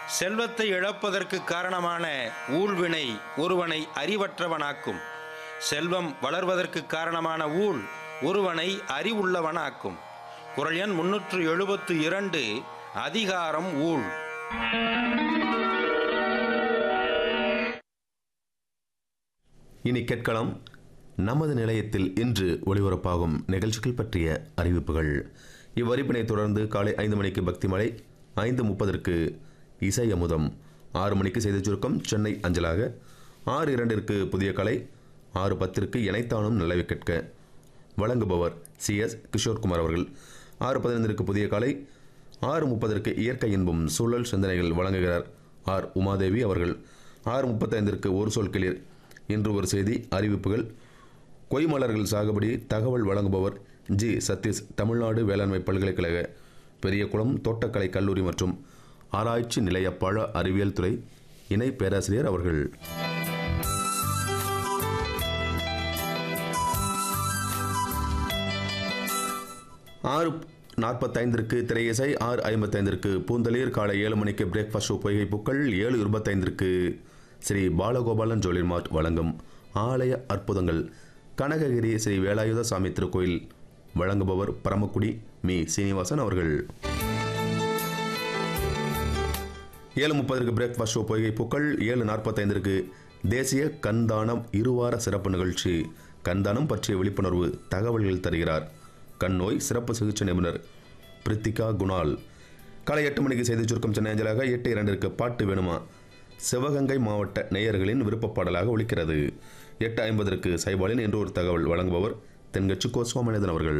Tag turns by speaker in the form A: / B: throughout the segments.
A: செல்வத்தை இழப்பதற்கு காரணமான ஊழ்வினை ஒருவனை அறிவற்றவனாக்கும் செல்வம் வளர்வதற்கு காரணமான ஊழ் ஒருவனை அறிவுள்ளவனாக்கும் குரல் எண் முன்னூற்று எழுபத்து இரண்டு அதிகாரம் ஊழ்
B: இனி கேட்கலாம் நமது நிலையத்தில் இன்று ஒளிபரப்பாகும் நிகழ்ச்சிகள் பற்றிய அறிவிப்புகள் இவ்வறிப்பினை தொடர்ந்து காலை ஐந்து மணிக்கு பக்தி மலை ஐந்து முப்பதற்கு இசை அமுதம் ஆறு மணிக்கு செய்திச் சுருக்கம் சென்னை அஞ்சலாக ஆறு இரண்டிற்கு புதிய கலை ஆறு பத்திற்கு இணைத்தானும் நிலவை கேட்க வழங்குபவர் சி எஸ் கிஷோர்குமார் அவர்கள் ஆறு பதினைந்திற்கு புதிய காலை ஆறு முப்பதற்கு இயற்கை இன்பம் சூழல் சிந்தனைகள் வழங்குகிறார் ஆர் உமாதேவி அவர்கள் ஆறு முப்பத்தைந்திற்கு ஒரு சொல் கிளிர் இன்று ஒரு செய்தி அறிவிப்புகள் கொய்மலர்கள் சாகுபடி தகவல் வழங்குபவர் ஜி சதீஷ் தமிழ்நாடு வேளாண்மை பல்கலைக்கழக பெரியகுளம் தோட்டக்கலை கல்லூரி மற்றும் ஆராய்ச்சி நிலைய பழ அறிவியல் துறை இணை பேராசிரியர் அவர்கள் ஆறு நாற்பத்தைந்திற்கு திரையிசை ஆறு ஐம்பத்தைந்திற்கு பூந்தளிர் காலை ஏழு மணிக்கு பிரேக்ஃபாஸ்ட் ஷோ பொய்கை பூக்கள் ஏழு இருபத்தைந்திற்கு ஸ்ரீ பாலகோபாலன் ஜுவல்லரி மார்ட் வழங்கும் ஆலய அற்புதங்கள் கனககிரி ஸ்ரீ வேலாயுத சாமி திருக்கோயில் வழங்குபவர் பரமக்குடி மி சீனிவாசன் அவர்கள் ஏழு முப்பதற்கு பிரேக்ஃபாஸ்ட் ஷோ பொய்கை பூக்கள் ஏழு நாற்பத்தைந்திற்கு தேசிய கண்தானம் இருவார சிறப்பு நிகழ்ச்சி கண்தானம் பற்றிய விழிப்புணர்வு தகவல்கள் தருகிறார் கண் நோய் சிறப்பு சிகிச்சை நிபுணர் பிரித்திகா குணால் காலை எட்டு மணிக்கு செய்தி சுருக்கம் சென்னை அஞ்சலாக எட்டு இரண்டிற்கு பாட்டு வேணுமா சிவகங்கை மாவட்ட நேயர்களின் விருப்பப் பாடலாக ஒலிக்கிறது எட்டு ஐம்பதற்கு சைபாலின் என்று ஒரு தகவல் வழங்குபவர் தென்கட்சி கோ சோமநாதன் அவர்கள்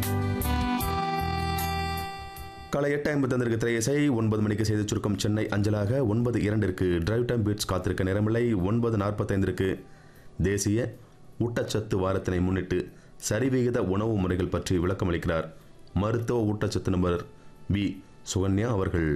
B: காலை எட்டு ஐம்பத்தந்திற்கு திரையிசை ஒன்பது மணிக்கு செய்தி சுருக்கம் சென்னை அஞ்சலாக ஒன்பது இரண்டிற்கு டிரைவ் டைம் பீட்ஸ் காத்திருக்க நேரமில்லை ஒன்பது நாற்பத்தைந்திற்கு தேசிய ஊட்டச்சத்து வாரத்தினை முன்னிட்டு சரிவிகித உணவு முறைகள் பற்றி விளக்கமளிக்கிறார் மருத்துவ ஊட்டச்சத்து நிபுணர் வி சுகன்யா அவர்கள்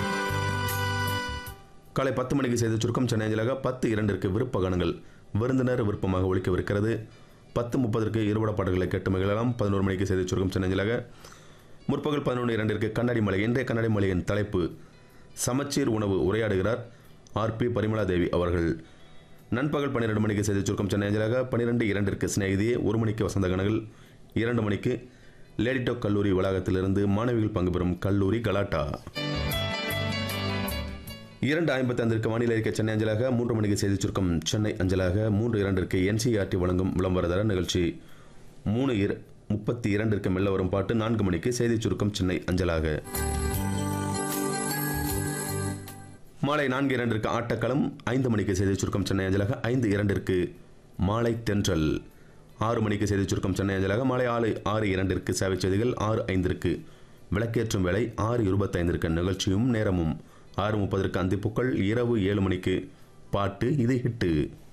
B: காலை பத்து மணிக்கு செய்தி சுருக்கம் சென்னை அஞ்சலாக பத்து இரண்டிற்கு விருப்ப கணங்கள் விருந்தினர் விருப்பமாக ஒழிக்கவிருக்கிறது பத்து முப்பதற்கு இருபட பாடல்களை கேட்டு மகிழலாம் பதினோரு மணிக்கு செய்தி சுருக்கம் சென்னை அஞ்சலாக முற்பகல் பதினொன்று இரண்டிற்கு கண்ணாடி மலை இன்றைய கண்ணாடி மலையின் தலைப்பு சமச்சீர் உணவு உரையாடுகிறார் ஆர் பி பரிமளாதேவி அவர்கள் நண்பகல் பன்னிரெண்டு மணிக்கு செய்தி சுருக்கம் சென்னை அஞ்சலாக பன்னிரெண்டு இரண்டிற்கு சிநேகிதியே ஒரு மணிக்கு வசந்த கனகள் இரண்டு மணிக்கு லேடிடோக் கல்லூரி வளாகத்திலிருந்து மாணவிகள் பங்கு பெறும் கல்லூரி கலாட்டா இரண்டு ஐம்பத்தைந்திற்கு வானிலை அறிக்கை சென்னை அஞ்சலாக மூன்று மணிக்கு செய்தி சுருக்கம் சென்னை அஞ்சலாக மூன்று இரண்டிற்கு என்சிஆர்டி வழங்கும் விளம்பரதர நிகழ்ச்சி மூணு இர முப்பத்தி இரண்டிற்கு மெல்ல வரும் பாட்டு நான்கு மணிக்கு செய்தி சுருக்கம் சென்னை அஞ்சலாக மாலை நான்கு இரண்டிற்கு ஆட்டக்களம் ஐந்து மணிக்கு செய்தி சுருக்கம் சென்னை அஞ்சலாக ஐந்து இரண்டிற்கு மாலை தென்றல் ஆறு மணிக்கு செய்தி சுருக்கம் சென்னை அஞ்சலாக மாலை ஆறு ஆறு இரண்டிற்கு சேவை செய்திகள் ஆறு ஐந்திற்கு விளக்கேற்றும் வேலை ஆறு இருபத்தைந்திற்கு நிகழ்ச்சியும் நேரமும் ஆறு முப்பதற்கு அந்திப்புக்கள் இரவு ஏழு மணிக்கு பாட்டு இது ஹிட்டு